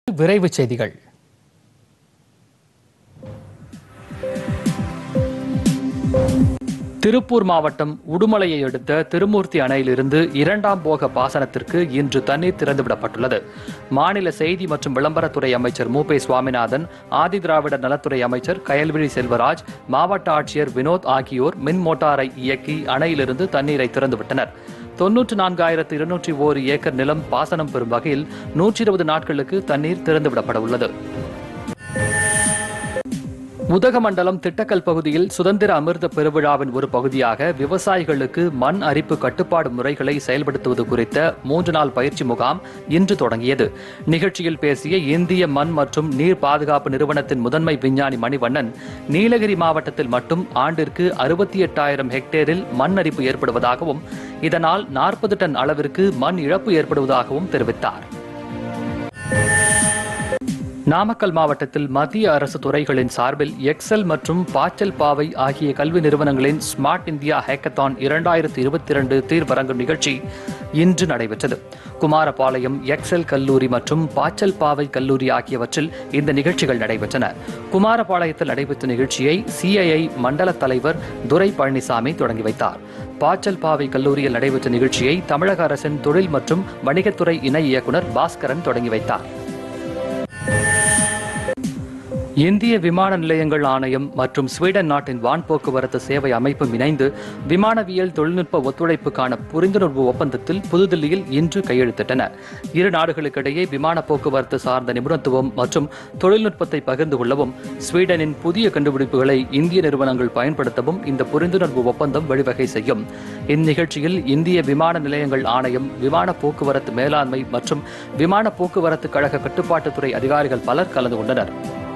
விரைவுச் செய்திகள் திருப்பூர் மாவட்டம் உடுமலையை அடுத்த திருமூர்த்தி அணையிலிருந்து இரண்டாம் போக பாசனத்திற்கு இன்று தண்ணீர் திறந்துவிடப்பட்டுள்ளது மாநில செய்தி மற்றும் விளம்பரத்துறை அமைச்சர் மு பே சுவாமிநாதன் ஆதிதிராவிடர் நலத்துறை அமைச்சர் கயல்விழி செல்வராஜ் மாவட்ட ஆட்சியர் வினோத் ஆகியோர் மின் மோட்டாரை இயக்கி அணையிலிருந்து தண்ணீரை திறந்துவிட்டனர் தொன்னூற்று நான்காயிரத்து இருநூற்றி ஓரு ஏக்கர் நிலம் பாசனம் பெறும் வகையில் நூற்றி இருபது நாட்களுக்கு தண்ணீர் திறந்துவிடப்பட உள்ளது உதகமண்டலம் திட்டக்கல் பகுதியில் சுதந்திர அமிர்த பெருவிழாவின் ஒரு பகுதியாக விவசாயிகளுக்கு மண் அரிப்பு கட்டுப்பாடு முறைகளை செயல்படுத்துவது குறித்த மூன்று நாள் பயிற்சி முகாம் இன்று தொடங்கியது நிகழ்ச்சியில் பேசிய இந்திய மண் மற்றும் நீர் பாதுகாப்பு நிறுவனத்தின் முதன்மை விஞ்ஞானி மணிவண்ணன் நீலகிரி மாவட்டத்தில் மட்டும் ஆண்டிற்கு அறுபத்தி எட்டாயிரம் ஹெக்டேரில் மண் அரிப்பு ஏற்படுவதாகவும் இதனால் நாற்பது டன் அளவிற்கு மண் இழப்பு ஏற்படுவதாகவும் தெரிவித்தார் நாமக்கல் மாவட்டத்தில் மத்திய அரசு துறைகளின் சார்பில் எக்ஸல் மற்றும் பாச்சல் பாவை ஆகிய கல்வி நிறுவனங்களின் ஸ்மார்ட் இந்தியா ஹேக்கத்தான் இரண்டாயிரத்தி இருபத்தி இரண்டு தீர்வரங்கும் நிகழ்ச்சி இன்று நடைபெற்றது குமாரபாளையம் எக்ஸல் கல்லூரி மற்றும் பாச்சல் பாவை கல்லூரி ஆகியவற்றில் இந்த நிகழ்ச்சிகள் நடைபெற்றன குமாரபாளையத்தில் நடைபெற்ற நிகழ்ச்சியை சிஐஐ மண்டல தலைவர் துரை பழனிசாமி தொடங்கி வைத்தார் பாச்சல் பாவை கல்லூரியில் நடைபெற்ற நிகழ்ச்சியை தமிழக அரசின் தொழில் மற்றும் வணிகத்துறை இணை இயக்குநர் பாஸ்கரன் தொடங்கி வைத்தார் இந்திய விமான நிலையங்கள் ஆணையம் மற்றும் ஸ்வீடன் நாட்டின் வான் போக்குவரத்து சேவை அமைப்பும் இணைந்து விமானவியல் தொழில்நுட்ப ஒத்துழைப்புக்கான புரிந்துணர்வு ஒப்பந்தத்தில் புதுதில்லியில் இன்று கையெழுத்திட்டன இரு நாடுகளுக்கிடையே விமான போக்குவரத்து சார்ந்த நிபுணத்துவம் மற்றும் தொழில்நுட்பத்தை பகிர்ந்து கொள்ளவும் ஸ்வீடனின் புதிய கண்டுபிடிப்புகளை இந்திய நிறுவனங்கள் பயன்படுத்தவும் இந்த புரிந்துணர்வு ஒப்பந்தம் வழிவகை செய்யும் இந்நிகழ்ச்சியில் இந்திய விமான நிலையங்கள் ஆணையம் விமான போக்குவரத்து மேலாண்மை மற்றும் விமான போக்குவரத்து கழக கட்டுப்பாட்டுத்துறை அதிகாரிகள் பலர் கலந்து கொண்டனர்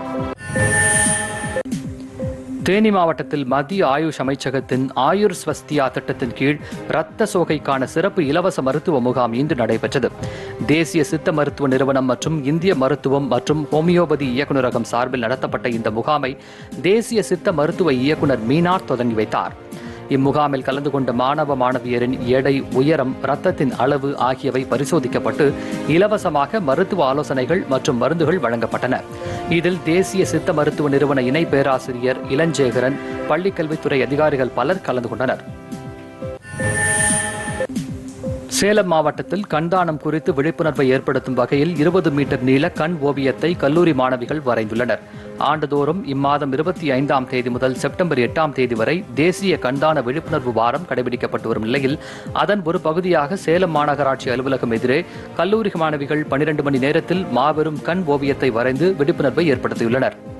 தேனி மாவட்டத்தில் மத்திய ஆயுஷ் அமைச்சகத்தின் ஆயுர் ஸ்வஸ்தியா திட்டத்தின் கீழ் இரத்த சோகைக்கான சிறப்பு இலவச மருத்துவ முகாம் இன்று நடைபெற்றது தேசிய சித்த மருத்துவ நிறுவனம் மற்றும் இந்திய மருத்துவம் மற்றும் ஹோமியோபதி இயக்குநரகம் சார்பில் நடத்தப்பட்ட இந்த முகாமை தேசிய சித்த மருத்துவ இயக்குநர் மீனார் தொடங்கி வைத்தார் இம்முகாமில் கலந்து கொண்ட மாணவ மாணவியரின் எடை உயரம் இரத்தத்தின் அளவு ஆகியவை பரிசோதிக்கப்பட்டு இலவசமாக மருத்துவ ஆலோசனைகள் மற்றும் மருந்துகள் வழங்கப்பட்டன இதில் தேசிய சித்த மருத்துவ நிறுவன இணை பேராசிரியர் இளஞ்சேகரன் பள்ளிக்கல்வித்துறை அதிகாரிகள் பலர் கலந்து கொண்டனர் சேலம் மாவட்டத்தில் கண்தானம் குறித்து விழிப்புணர்வை ஏற்படுத்தும் வகையில் இருபது மீட்டர் நீள கண் ஓவியத்தை கல்லூரி மாணவிகள் வரைந்துள்ளனர் ஆண்டுதோறும் இம்மாதம் இருபத்தி ஐந்தாம் தேதி முதல் செப்டம்பர் எட்டாம் தேதி வரை தேசிய கண்தான விழிப்புணர்வு வாரம் கடைபிடிக்கப்பட்டு வரும் நிலையில் அதன் ஒரு பகுதியாக சேலம் மாநகராட்சி அலுவலகம் எதிரே கல்லூரி மாணவிகள் பனிரெண்டு மணி நேரத்தில் மாபெரும் கண் ஓவியத்தை வரைந்து விழிப்புணர்வை ஏற்படுத்தியுள்ளனர்